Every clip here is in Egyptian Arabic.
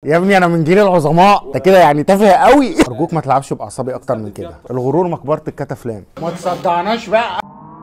يا ابني انا من جيل العظماء انت كده يعني تافه قوي ارجوك ما تلعبش باعصابي اكتر من كده الغرور مقبره الكتافلام ما تصدعناش بقى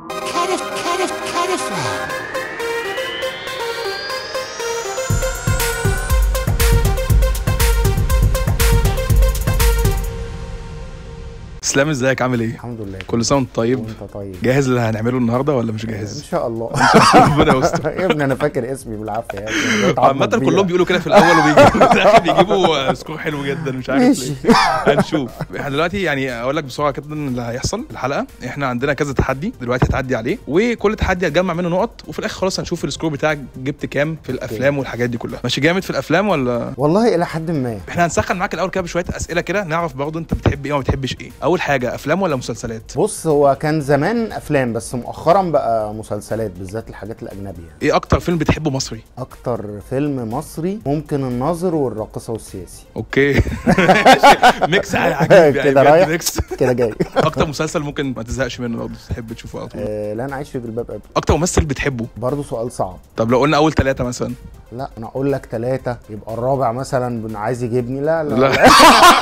اسلام ازيك عامل ايه؟ الحمد لله كل سنه وانت طيب وانت طيب جاهز اللي هنعمله النهارده ولا مش ان جاهز؟ شاء الله ربنا يستر يا ابني انا فاكر اسمي بالعافيه يا ابني. بقيت عظمة عامة كبيرة. كلهم بيقولوا كده في الاول وبيجيبوا في الاخر بيجيبوا سكور حلو جدا مش عارف ماشي. ليه هنشوف احنا دلوقتي يعني اقول لك بسرعه كده اللي هيحصل في الحلقه احنا عندنا كذا تحدي دلوقتي هتعدي عليه وكل تحدي هتجمع منه نقط وفي الاخر خلاص هنشوف السكور بتاعك جبت كام في الافلام والحاجات دي كلها ماشي جامد في الافلام ولا والله الى حد ما احنا هنسخن معاك الاول كده بشويه اسئله كده نعرف برضه انت بتحب ايه وما بتحبش ايه اول حاجه افلام ولا مسلسلات بص هو كان زمان افلام بس مؤخرا بقى مسلسلات بالذات الحاجات الاجنبيه ايه اكتر فيلم بتحبه مصري اكتر فيلم مصري ممكن الناظر والراقصه والسياسي اوكي ميكس عجيب يعني كده بجد رايح ميكس كده جاي اكتر مسلسل ممكن ما تزهقش منه برضه تحب تشوفه على طول آه، لا انا عايش في جلباب ابي اكتر ممثل بتحبه برضه سؤال صعب طب لو قلنا اول ثلاثة مثلا لا انا اقول لك ثلاثة يبقى الرابع مثلا بن- عايز يجيبني لا لا لا. لا,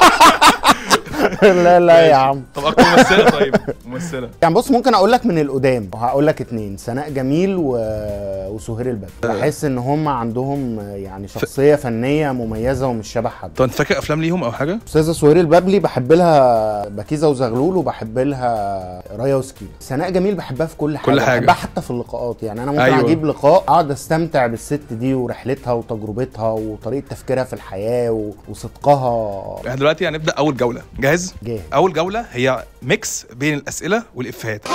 لا, لا يا عم طب اكتر ممثلة طيب ممثلة يعني بص ممكن اقول لك من القدام وهقول لك اتنين سناء جميل و... وسهير البدر بحس ان هم عندهم يعني شخصيه فنيه مميزه ومش شبه حد طب انت فاكر افلام ليهم او حاجة استاذه سهير البابلي بحب لها بكيزه وزغلول وبحب لها رايا وسكين سناء جميل بحبها في كل حاجه كل حاجة. بحبها حتى في اللقاءات يعني انا ممكن أيوة. أيوة. اجيب لقاء اقعد استمتع بالست دي ورحلتها وتجربتها وطريقه تفكيرها في الحياه و... وصدقها احنا دلوقتي هنبدأ اول جولة جاهز جاهز اول جولة هي ميكس بين الاسئلة والافيهات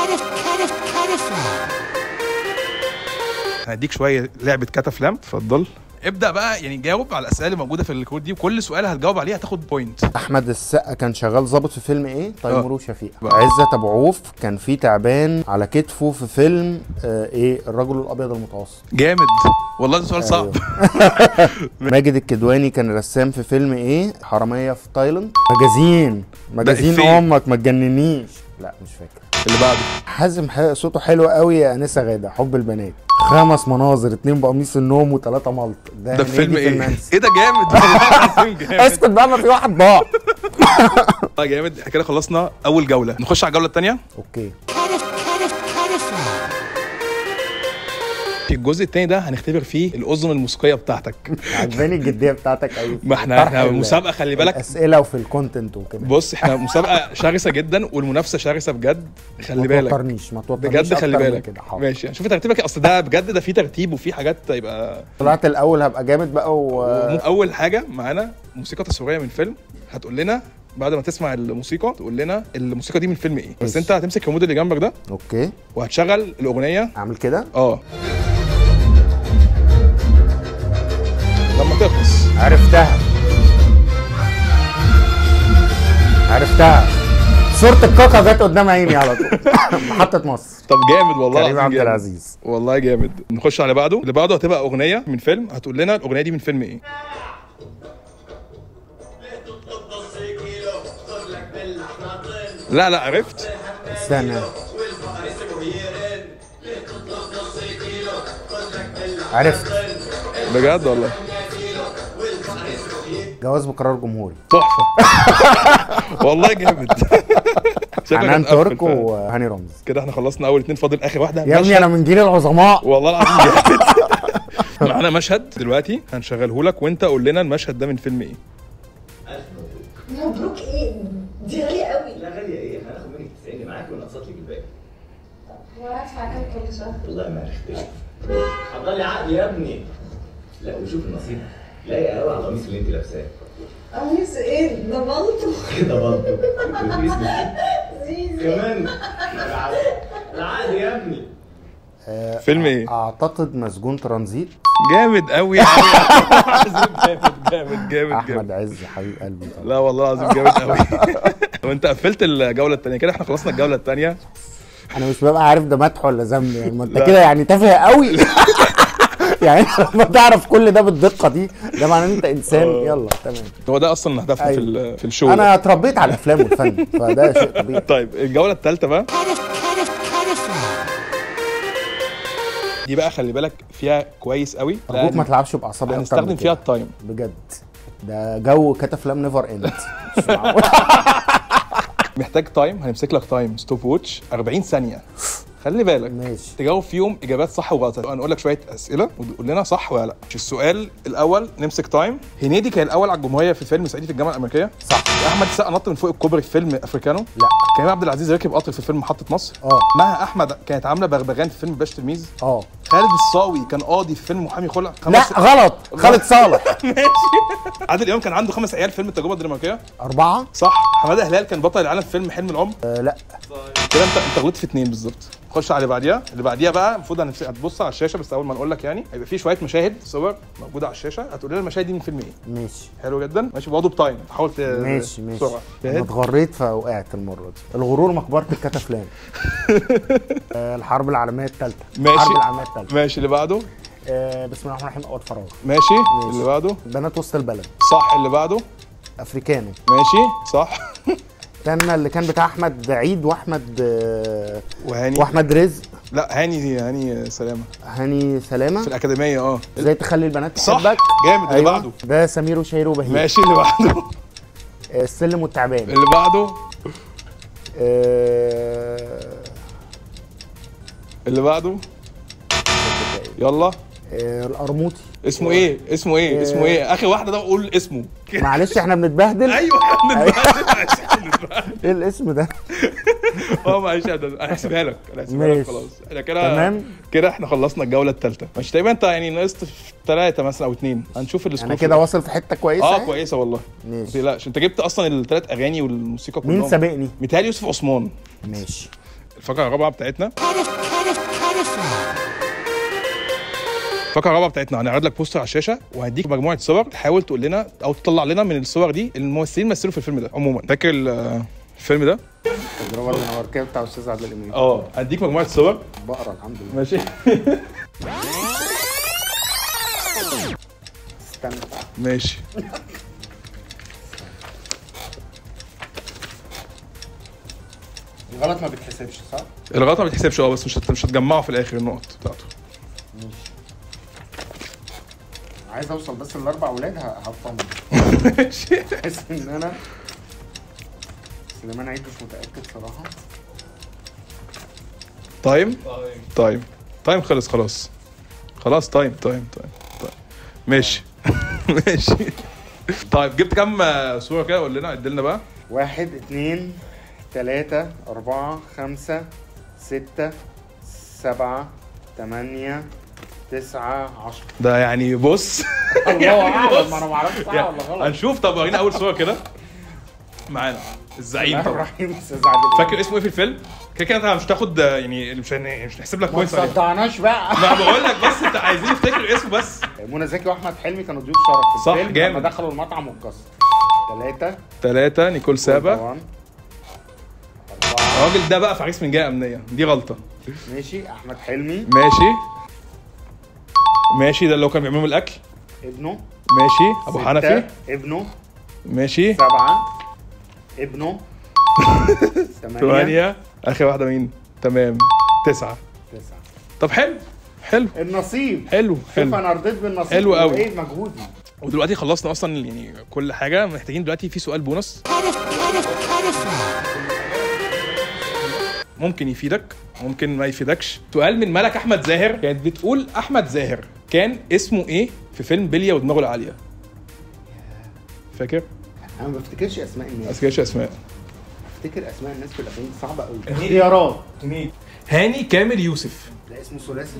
هنديك شوية لعبة كتافلام اتفضل ابدأ بقى يعني جاوب على الاسئلة اللي موجودة في الكود دي وكل سؤال هتجاوب عليه هتاخد بوينت احمد السقا كان شغال ظابط في فيلم ايه تيمور آه. وشفيقة عزت ابو عوف كان في تعبان على كتفه في فيلم آه ايه الرجل الابيض المتوسط جامد والله ده سؤال صعب ماجد الكدواني كان رسام في فيلم ايه حراميه في تايلاند مجازين مجازين إفيه. امك ما تجننيش لا مش فاكر اللي بعده حازم ح- صوته حلو قوي يا انسه غاده حب البنات خمس مناظر اتنين بقميص النوم وثلاثه ملط ده هنيدي في فيلم ايه؟ النمسا. ايه ده جامد والله العظيم جامد اسكت بقى ما في واحد ضاع والله جامد احنا كده خلصنا اول جوله نخش على الجوله الثانيه اوكي في الجزء الثاني ده هنختبر فيه الاذن الموسيقيه بتاعتك عجباني الجديه بتاعتك قوي ما احنا احنا مسابقه خلي بالك الاسئله وفي الكونتنت وكده بص احنا مسابقه شرسه جدا والمنافسه شرسه بجد خلي ما بالك توترنيش ما توترنيش بجد خلي أكتر من بالك كده حاضر. ماشي شوف ترتيبك اصل ده بجد ده فيه ترتيب وفيه حاجات يبقى طلعت الاول هبقى جامد بقى و اول حاجه معانا موسيقى تصويريه من فيلم هتقول لنا بعد ما تسمع الموسيقى تقول لنا الموسيقى دي من فيلم ايه بس ماشي. انت هتمسك الريموت اللي جنبك ده اوكي وهتشغل الاغنيه اعمل كده اه لما تخلص عرفتها عرفتها صورة الكاكا جت قدام عيني على طول محطة مصر طب جامد والله كريم العظيم عبد جامد. العزيز والله جامد نخش على بعده اللي بعده هتبقى اغنيه من فيلم هتقول لنا الاغنيه دي من فيلم ايه لا لا عرفت استنى عرفت بجد والله جواز بقرار جمهوري تحفه والله جامد شكلك حنان هتقفل ترك فعلا. وهاني رمزي كده احنا خلصنا اول اتنين فاضل اخر واحده يا ابني مشهد. انا من جيل العظماء والله العظيم جامد معانا مشهد دلوقتي هنشغله لك وانت قول لنا المشهد ده من فيلم ايه مبروك ايه دي غالية قوي لا غالية ايه؟ هناخد منك 90 معاكي ونقسط لك الباقي. هو هدفع كام كل شهر؟ والله ما عرفتش. حضر لي عقد يا ابني. لا وشوف النصيب. لايقة قوي على القميص اللي انت لابساه. قميص ايه ده بلطو كده برضه. وتقولي اسمك زيزي كمان. العقد. العقد يا ابني. آه، فيلم ايه اعتقد مسجون ترانزيت جامد قوي جامد جامد جامد جامد احمد عز حبيب قلبي طبعا لا والله العظيم جامد قوي وانت قفلت الجوله الثانيه كده احنا خلصنا الجوله الثانيه انا مش ببقى عارف ده مدح ولا ذم يعني ما انت لا. كده يعني تافه قوي يعني انت لما تعرف كل ده بالدقه دي ده معناه ان انت انسان يلا تمام هو ده اصلا هدفنا في أيوة. ال- في الشو انا اتربيت على الافلام والفن فده شيء طبيعي طيب الجوله الثالثه بقى دي بقى خلي بالك فيها كويس قوي ارجوك ما لأن تلعبش باعصابي اكتر من هنستخدم كده. فيها التايم بجد ده جو كتافلام نيفر اند مش معقول محتاج تايم هنمسك لك تايم ستوب ووتش 40 ثانيه خلي بالك ماشي تجاوب فيهم اجابات صح وغلط هنقول لك شويه اسئله وتقول لنا صح ولا لا مش السؤال الاول نمسك تايم هنيدي كان الاول على الجمهوريه في فيلم صعيدي في الجامعه الامريكيه صح احمد السقا نط من فوق الكوبري في فيلم افريكانو لا كريم عبد العزيز ركب قطر في فيلم محطه مصر اه مها احمد كانت عامله بغبغان في فيلم باش تلميذ اه خالد الصاوي كان قاضي في فيلم محامي خلع لا خمس غلط خالد صالح عادل امام كان عنده خمس عيال في فيلم التجربه الدنماركيه أربعة صح حماده هلال كان بطل العالم في فيلم حلم العمر آه لا كده انت انت غلطت في اثنين بالظبط خش على اللي بعديها اللي بعديها بقى المفروض هنفس- هتبص على الشاشه بس اول ما نقول لك يعني هيبقى في شويه مشاهد صور موجوده على الشاشه هتقول لنا المشاهد دي من فيلم ايه ماشي حلو جدا ماشي برضه بتايم حاول ت... ماشي ماشي بسرعه انا جاهز؟ اتغريت فوقعت المرة دي الغرور مقبرة الكتافلام آه الحرب العالمية الثالثة ماشي. الحرب العالمية الثالثة ماشي اللي بعده آه بسم الله الرحمن الرحيم أول فراغ ماشي, ماشي. اللي بعده بنات وسط البلد صح اللي بعده افريكانو ماشي صح استنى اللي كان بتاع احمد عيد واحمد آه وهاني واحمد رزق لا هاني هاني سلامه هاني سلامه في الاكاديميه اه ازاي تخلي البنات صح تحبك جامد اللي بعده ده سمير وشهير وبهير ماشي اللي بعده آه السلم والتعبان اللي بعده آه اللي بعده يلا آه القرموطي اسمه ايه اسمه ايه اسمه ايه اخر واحده ده قول اسمه معلش احنا بنتبهدل ايوه احنا بنتبهدل. ايه الاسم ده اه معلش انا هحسبها لك انا هحسبها لك ماشي. خلاص احنا كده تمام. كده احنا خلصنا الجوله الثالثه مش تقريبا انت يعني نقصت في ثلاثه مثلا او اثنين هنشوف السكور انا في كده الآخر. واصل في حته كويسه اه يعني؟ كويسه والله ما ماشي تقلقش انت جبت اصلا الثلاث اغاني والموسيقى كلهم مين سابقني متهيألي يوسف عثمان ماشي الفقره الرابعه بتاعتنا الفقره الرابعه بتاعتنا هنعرض لك بوستر على الشاشه وهديك مجموعه صور تحاول تقول لنا او تطلع لنا من الصور دي الممثلين مثلوا في الفيلم ده عموما فاكر ال- الفيلم ده التجربه الدنماركيه بتاع استاذ عادل امام اه هديك مجموعه صور بقرا الحمد لله ماشي استنى ماشي الغلط ما بيتحسبش صح؟ الغلطه ما بتحسبش اه بس مش هت- مش هتجمعه في الاخر النقط بتاعته عايز اوصل بس لاربع اولاد ه- هطمن ماشي بحس ان انا سليمان عيد مش متاكد صراحه تايم تايم تايم خلص خلاص خلاص تايم تايم تايم تايم ماشي ماشي طيب جبت كام آه، صوره كده قول لنا عد لنا بقى واحد اتنين تلاتة أربعة خمسة ستة سبعة تمانية تسعة عشرة ده يعني بص الله أعلم ما أنا معرفش صح ولا غلط هنشوف طب ورينا اول صوره كده معانا الزعيم طبعا الرحيم أستاذ عادل إمام. فاكر اسمه ايه في الفيلم؟ كده كده انت مش هتاخد آه، يعني مش هن- مش هنحسب لك ما بوينتس عليه تصدعناش بقى ما بقول لك بس انت عايزين نفتكر اسمه بس منى زكي واحمد حلمي كانوا ضيوف شرف في صح، الفيلم جامد. لما دخلوا المطعم واتكسر ثلاثة ثلاثة نيكول سابا طبعاً. الراجل ده بقى في عريس من جهة أمنية دي غلطة ماشي أحمد حلمي ماشي ماشي ده اللي هو كان بيعمل لهم الأكل ابنه ماشي أبو ستة، حنفي ابنه ماشي سبعة ابنه ثمانية ثمانية آخر واحدة مين؟ تمام تسعة تسعة طب حلو حلو النصيب حلو شوف حلو انا رضيت بالنصيب حلو قوي. ايه مجهودي ودلوقتي خلصنا أصلا يعني كل حاجة محتاجين دلوقتي في سؤال بونص ممكن يفيدك ممكن ما يفيدكش سؤال من ملك احمد زاهر كانت بتقول احمد زاهر كان اسمه ايه في فيلم بلية ودماغه العاليه فاكر انا ما بفتكرش اسماء الناس اسكاش اسماء افتكر اسماء الناس في الاغاني صعبه قوي اختيارات هاني كامل يوسف لا اسمه ثلاثي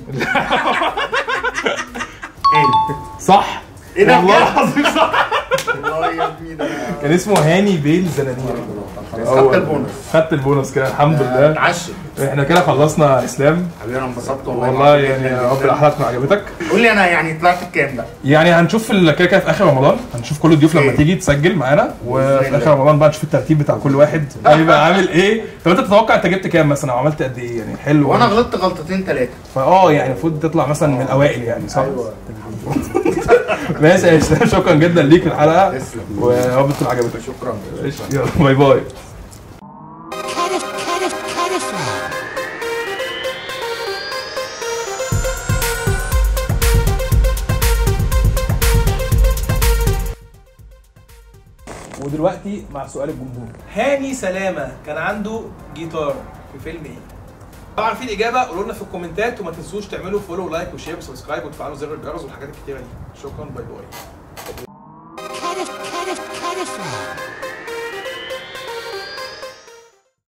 صح ايه ده والله العظيم صح والله يا ابني ده كان اسمه هاني بيل زنادير خدت البونص خدت البونص كده الحمد لله اتعشت احنا كده خلصنا اسلام حبيبي انا انبسطت والله والله يعني يا رب الحلقه عجبتك قول لي انا يعني طلعت بكام بقى يعني هنشوف ال- كده كده في اخر رمضان هنشوف كل الضيوف لما إيه. تيجي تسجل معانا وفي بإذن اخر رمضان بقى نشوف الترتيب بتاع كل واحد هيبقى عامل ايه طب انت تتوقع انت جبت كام مثلا او عملت قد ايه يعني حلو وانا غلطت غلطتين ثلاثه فاه يعني المفروض تطلع مثلا من الاوائل يعني صح؟ ايوه ماشي يا اسلام شكرا جدا ليك في الحلقه تسلم ويا رب تكون عجبتك شكرا ماشي، يلا باي باي ودلوقتي مع سؤال الجمهور هاني سلامه كان عنده جيتار في فيلم ايه طبعا عارفين الاجابه قولوا لنا في الكومنتات وما تنسوش تعملوا فولو ولايك وشير وسبسكرايب وتفعلوا زر الجرس والحاجات الكتيره دي شكرا باي باي Cauliflower.